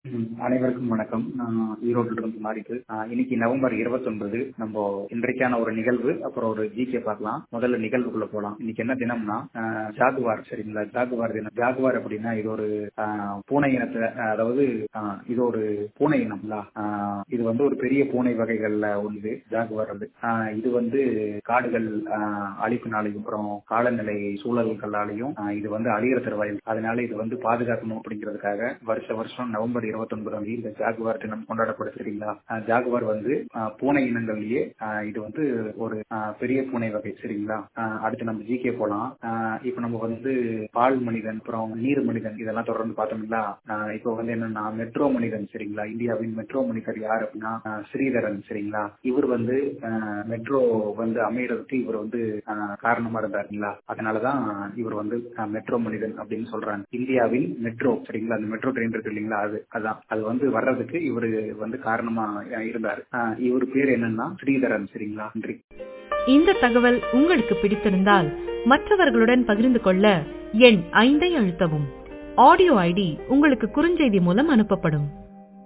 ம், அனைவருக்கும் வணக்கம் நான் ஈரோட்டில் இருந்து மாறிட்டு இன்னைக்கு நவம்பர் 29 நம்ம இன்றைக்கான ஒரு நிகழ்வு அப்புறம் ஒரு ஜிகே பார்க்கலாம் முதல்ல நிகழ்வுக்குள்ள போலாம் இன்னைக்கு என்ன தினம்னா ஆஹ், ஜாகுவார் சரிங்களா ஜாகுவார் தினம் ஜாகுவார் அப்படின்னா இது ஒரு ஆஹ், பூனை இனத்துல ஆஹ், அதாவது ஆஹ், இது ஒரு பூனை இனம்ல ஆஹ், இது வந்து ஒரு பெரிய பூனை வகைகள்ல ஒன்று ஜாகுவார் வந்து ஆஹ், இது வந்து காடுகள் ஆஹ், அழிப்பினாலையும் அப்புறம் காலநிலை சூழல்களாலையும் ஆஹ், இது வந்து அழிகிற தருவாயில் அதனால இது வந்து பாதுகாக்கணும் அப்படிங்கிறதுக்காக வருஷ வருஷம் நவம்பர் இருபத்தி ஒன்பதாம் தேதி இந்த ஜாகுவார் தினம் கொண்டாடப்படுது சரிங்களா ஆஹ் ஜாகுவார் வந்து ஆஹ் பூனை இனங்கள்லயே ஆஹ் இது வந்து ஒரு ஆஹ் பெரிய பூனை வகை சரிங்களா ஆஹ் அடுத்து நம்ம ஜிகே போலாம் ஆஹ் இப்ப நம்ம வந்து பால் மனிதன் அப்புறம் நீர் மனிதன் இதெல்லாம் தொடர்ந்து பார்த்தோம்ல ஆஹ் இப்போ வந்து என்னன்னா மெட்ரோ மனிதன் சரிங்களா இந்தியாவின் மெட்ரோ மனிதர் யார் அப்படின்னா ஆஹ் ஸ்ரீதரன் சரிங்களா இவர் வந்து ஆஹ் மெட்ரோ வந்து அமையறதுக்கு இவர் வந்து ஆஹ் காரணமா இருந்தாருங்களா அதனாலதான் இவர் வந்து ஆஹ் மெட்ரோ மனிதன் அப்படின்னு சொல்றாங்க இந்தியாவின் மெட்ரோ சரிங்களா அந்த மெட்ரோ ட்ரெயின் இருக்கு இல்லைங்களா அது அதான் அது வந்து வர்றதுக்கு இவரு வந்து காரணமா அஹ், இருந்தாரு ஆஹ், இவர் பேர் என்னன்னா ஸ்ரீதரன் சரிங்களா நன்றி இந்த தகவல் உங்களுக்கு பிடித்திருந்தால் மற்றவர்களுடன் பகிர்ந்து கொள்ள எண் ஐந்தை அழுத்தவும் ஆடியோ ஐடி உங்களுக்கு குறுஞ்செய்தி மூலம் அனுப்பப்படும்